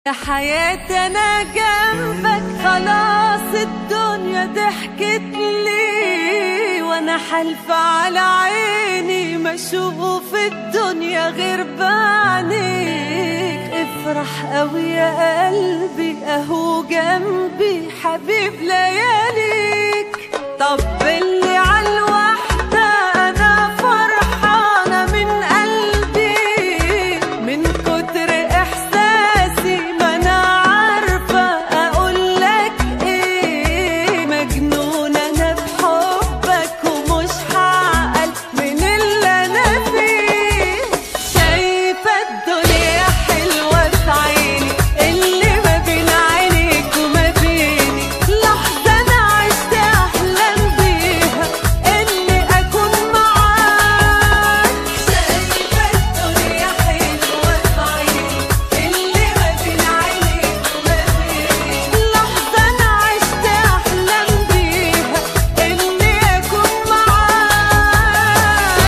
يا حياتي انا جنبك خلاص الدنيا ضحكت لي وانا حلفة على عيني ما اشوف الدنيا غير بعينيك افرح قوي يا قلبي اهو جنبي حبيب لياليك طبلي على